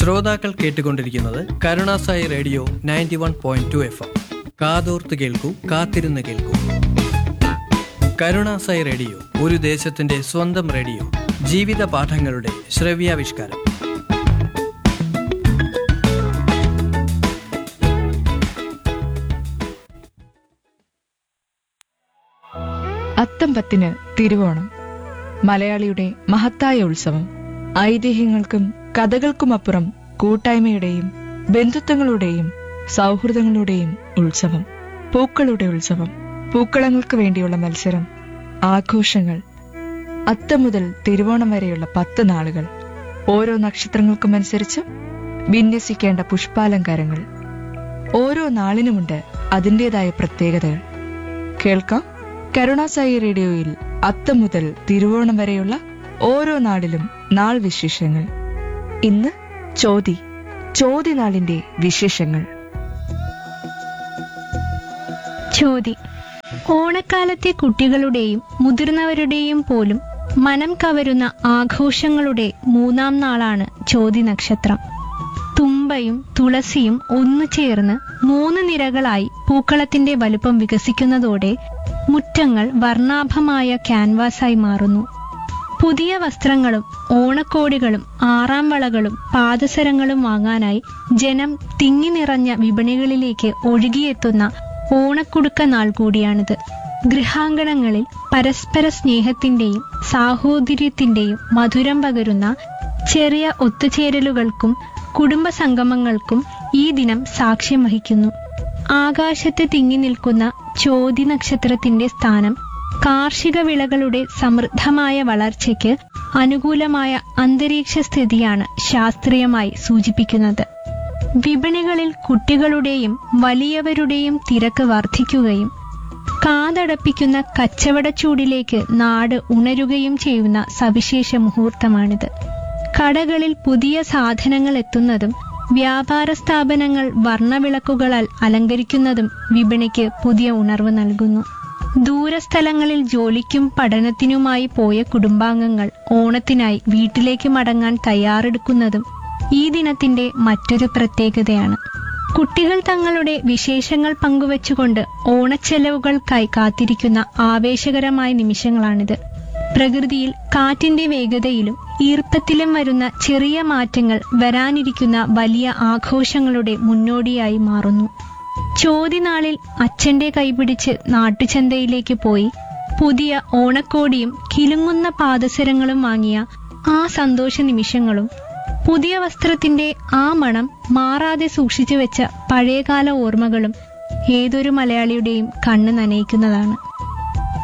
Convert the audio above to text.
ശ്രോതാക്കൾ കേട്ടുകൊണ്ടിരിക്കുന്നത് Karunasai radio ninety one point two F M കാതോർത്ത് കേൾക്കൂ കാത്തിരുന്ന് കേൾക്കൂ കരുണാസായി റേഡിയോ ഒരു ദേശത്തിന്റെ സ്വന്തം റേഡിയോ ജീവിത പാഠങ്ങളുടെ ശ്രവ്യാവിഷ്കാരം അത്തം പത്തിന് തിരുവോണം മലയാളിയുടെ മഹത്തായ ഉത്സവം ഐതിഹ്യങ്ങൾക്കും കഥകൾക്കുമപ്പുറം കൂട്ടായ്മയുടെയും ബന്ധുത്വങ്ങളുടെയും സൗഹൃദങ്ങളുടെയും ഉത്സവം പൂക്കളുടെ ഉത്സവം പൂക്കളങ്ങൾക്ക് വേണ്ടിയുള്ള മത്സരം ആഘോഷങ്ങൾ അത്തം മുതൽ തിരുവോണം വരെയുള്ള പത്ത് നാളുകൾ ഓരോ നക്ഷത്രങ്ങൾക്കുമനുസരിച്ച് വിന്യസിക്കേണ്ട പുഷ്പാലങ്കാരങ്ങൾ ഓരോ നാളിനുമുണ്ട് അതിൻ്റെതായ പ്രത്യേകതകൾ കേൾക്കാം കരുണാസായി റേഡിയോയിൽ അത്തം മുതൽ തിരുവോണം വരെയുള്ള ഓരോ നാളിലും നാൾ വിശേഷങ്ങൾ ഇന്ന് ചോതി ചോതി നാളിന്റെ വിശേഷങ്ങൾ ചോതി ഓണക്കാലത്തെ കുട്ടികളുടെയും മുതിർന്നവരുടെയും പോലും മനം കവരുന്ന ആഘോഷങ്ങളുടെ മൂന്നാം നാളാണ് ചോതി നക്ഷത്രം തുമ്പയും തുളസിയും ഒന്നു ചേർന്ന് മൂന്ന് നിരകളായി പൂക്കളത്തിന്റെ വലുപ്പം വികസിക്കുന്നതോടെ മുറ്റങ്ങൾ വർണ്ണാഭമായ ക്യാൻവാസായി മാറുന്നു പുതിയ വസ്ത്രങ്ങളും ഓണക്കോടികളും ആറാം വളകളും പാദസരങ്ങളും വാങ്ങാനായി ജനം തിങ്ങി നിറഞ്ഞ വിപണികളിലേക്ക് ഒഴുകിയെത്തുന്ന ഓണക്കുടുക്ക നാൾ കൂടിയാണിത് ഗൃഹാങ്കണങ്ങളിൽ പരസ്പര സ്നേഹത്തിന്റെയും സാഹോദര്യത്തിന്റെയും മധുരം പകരുന്ന ചെറിയ ഒത്തുചേരലുകൾക്കും കുടുംബ സംഗമങ്ങൾക്കും ഈ ദിനം സാക്ഷ്യം വഹിക്കുന്നു ആകാശത്ത് തിങ്ങി നിൽക്കുന്ന ചോതി നക്ഷത്രത്തിന്റെ സ്ഥാനം കാർഷിക വിളകളുടെ സമൃദ്ധമായ വളർച്ചയ്ക്ക് അനുകൂലമായ അന്തരീക്ഷ സ്ഥിതിയാണ് ശാസ്ത്രീയമായി സൂചിപ്പിക്കുന്നത് വിപണികളിൽ കുട്ടികളുടെയും വലിയവരുടെയും തിരക്ക് വർദ്ധിക്കുകയും കാതടപ്പിക്കുന്ന കച്ചവടച്ചൂടിലേക്ക് നാട് ഉണരുകയും ചെയ്യുന്ന സവിശേഷ മുഹൂർത്തമാണിത് കടകളിൽ പുതിയ സാധനങ്ങൾ എത്തുന്നതും വ്യാപാര സ്ഥാപനങ്ങൾ വർണ്ണവിളക്കുകളാൽ അലങ്കരിക്കുന്നതും വിപണിക്ക് പുതിയ ഉണർവ് നൽകുന്നു ദൂരസ്ഥലങ്ങളിൽ ജോലിക്കും പഠനത്തിനുമായി പോയ കുടുംബാംഗങ്ങൾ ഓണത്തിനായി വീട്ടിലേക്ക് മടങ്ങാൻ തയ്യാറെടുക്കുന്നതും ഈ ദിനത്തിന്റെ മറ്റൊരു പ്രത്യേകതയാണ് കുട്ടികൾ തങ്ങളുടെ വിശേഷങ്ങൾ പങ്കുവച്ചുകൊണ്ട് ഓണച്ചെലവുകൾക്കായി കാത്തിരിക്കുന്ന ആവേശകരമായ നിമിഷങ്ങളാണിത് പ്രകൃതിയിൽ കാറ്റിന്റെ വേഗതയിലും ഈർപ്പത്തിലും വരുന്ന ചെറിയ മാറ്റങ്ങൾ വരാനിരിക്കുന്ന വലിയ ആഘോഷങ്ങളുടെ മുന്നോടിയായി മാറുന്നു ചോതിനാളിൽ അച്ഛന്റെ കൈപിടിച്ച് നാട്ടുചന്തയിലേക്ക് പോയി പുതിയ ഓണക്കോടിയും കിലുങ്ങുന്ന പാദസരങ്ങളും വാങ്ങിയ ആ സന്തോഷ നിമിഷങ്ങളും പുതിയ വസ്ത്രത്തിന്റെ ആ മണം മാറാതെ സൂക്ഷിച്ചു വെച്ച പഴയകാല ഓർമ്മകളും ഏതൊരു മലയാളിയുടെയും കണ്ണ് നനയിക്കുന്നതാണ്